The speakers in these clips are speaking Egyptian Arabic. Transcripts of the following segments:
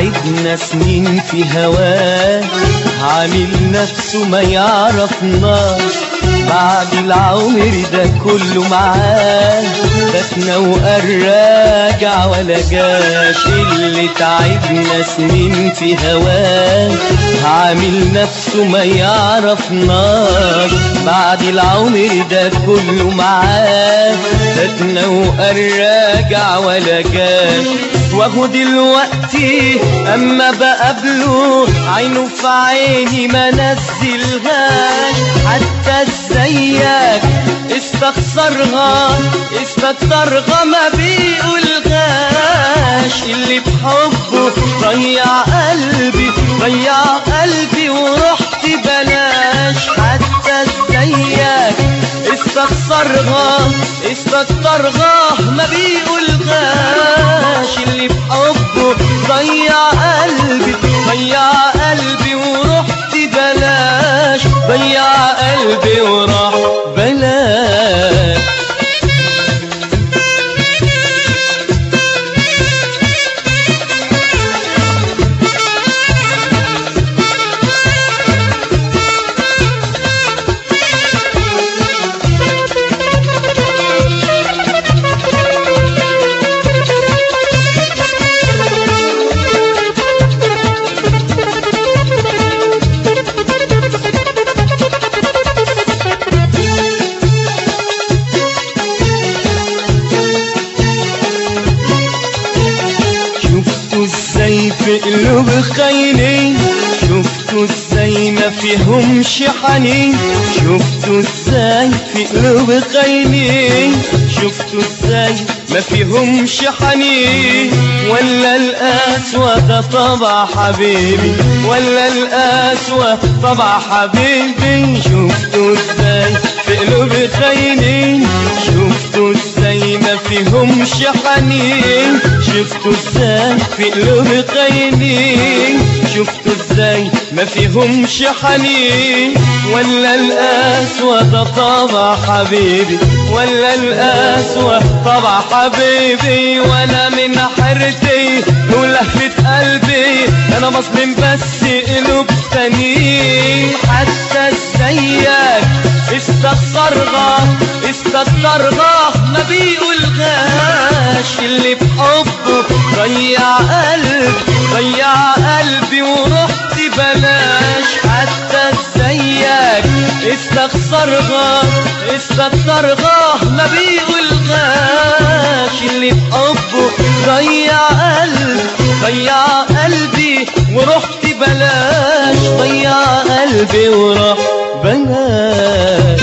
تعبنا سنين في هواه عامل نفسه ما يعرفناش بعد العمر ده كله معاه فاتنا وقال راجع ولا جاش اللي تعبنا سنين في هواه عامل نفسه ما يعرفناش بعد العمر ده كله معاه فاتنا وقال راجع ولا جاش وهو دلوقتي اما بقابله عينه في عيني ما نزلهاش حتى ازيك استخسرها استكترها ما بيقولهاش اللي بحبه ضيع قلبي ضيع قلبي ورحت بلاش حتى ازيك استخسرها استكترها ما بيقولهاش اللي بحبه ضيع قلبي ضيع قلبي ورحت بلاش ضيع قلبي وراح بلاش شفتوا ازاي في قلوب خاينين شفتوا ازاي ما فيهمش حنين شفتوا ازاي في قلوب خاينين شفتوا ازاي ما فيهمش حنين ولا القسوة ده طبع حبيبي ولا القسوة طبع حبيبي شفتوا ازاي في قلوب خاينين شفتوا ازاي ما فيهمش حنين شفتوا ازاي في قلوب خاينين شفتوا ازاي ما فيهمش حنين ولا القسوة ده طبع حبيبي ولا القسوة طبع حبيبي ولا من حرتي ولهفة قلبي انا مظلم بس قلوب تانيين حتى ازيك استخسرها استكترها ما بيقولهاش اللي بحبه ضيع قلب ضيع قلبي ورحت بلاش حتى ازيك استخسرها استكترها ما بيقولهاش اللي بحبه ضيع قلب ضيع قلبي ورحت بلاش ضيع قلبي وراح بلاش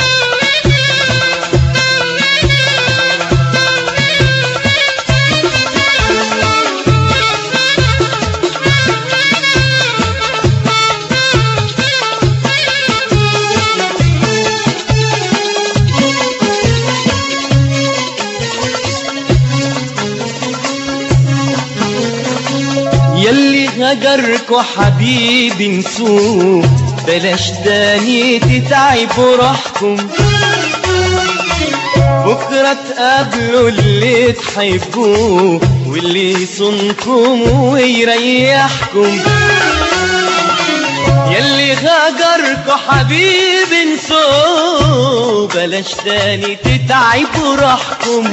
يلي هجركوا حبيبي نسوه بلاش تاني تتعبوا روحكم بكرة تقابلوا اللي تحبوه واللي يصونكم ويريحكم يلي غجركوا حبيبي نسوه بلاش تاني تتعبوا روحكم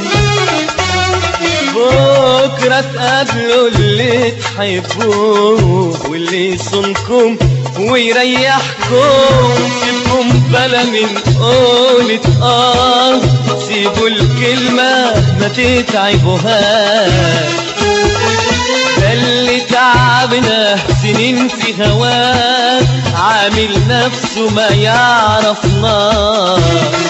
بكرة تقابلوا اللي تحبوه واللي يصونكم ويريحكم سيبكم بلا من قولة اه سيبوا الكلمة ما تتعبوهاش ده اللي تعبنا سنين في هواه عامل نفسه ما يعرفناش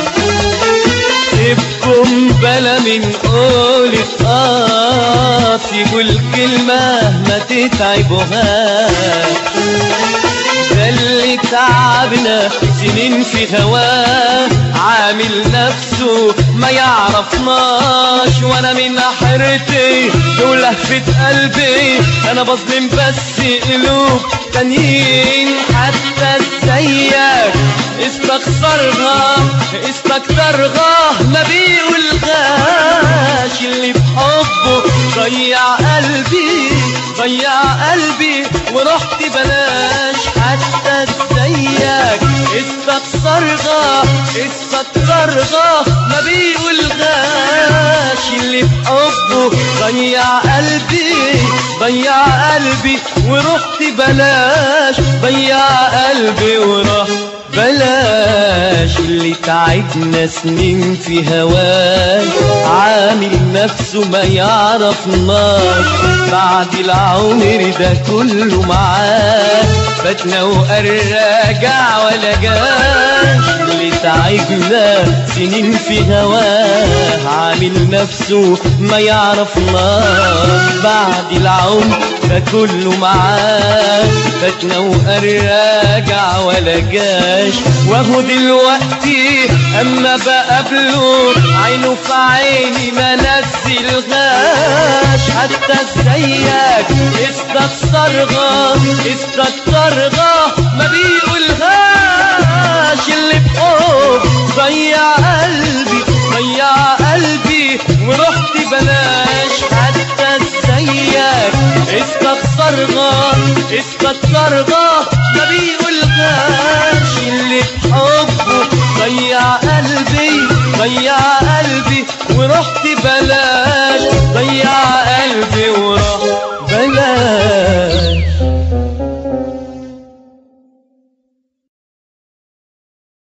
سيبكم بلا من قولة اه سيبوا الكلمة ما تتعبوهاش ده اللي تعبنا سنين في هواه عامل نفسه ما يعرفناش وانا من حيرتي ولهفة قلبي انا بظلم بس قلوب تانيين حتى ازيك استخسرها استكترها ما بيقولهاش اللي بحبه ضيع قلبي ضيع قلبي ورحت بلاش حتى زيك استكثرها استكثرها ما بيقولغاش اللي في حبه ضيع قلبي ضيع قلبي ورحت بلاش ضيع قلبي ورحت بلاش اللي تعبنا سنين في هواك عامل نفسه ما يعرفناش بعد العمر ده كله معاك فاتنا وقراجع ولا جاش اللي تعبنا سنين في هواه عامل نفسه ما يعرفناش بعد العمر ده كله معاك فاتنا وقراجع ولا جاش وهو دلوقتي اما بقابله عينه في عيني ما نزلهاش حتى زيك استكثرها استكثرها ما بيقولهاش اللي بحب ضيع قلبي ضيع قلبي ورحت بلاش حتى زيك استكثرها استكثرها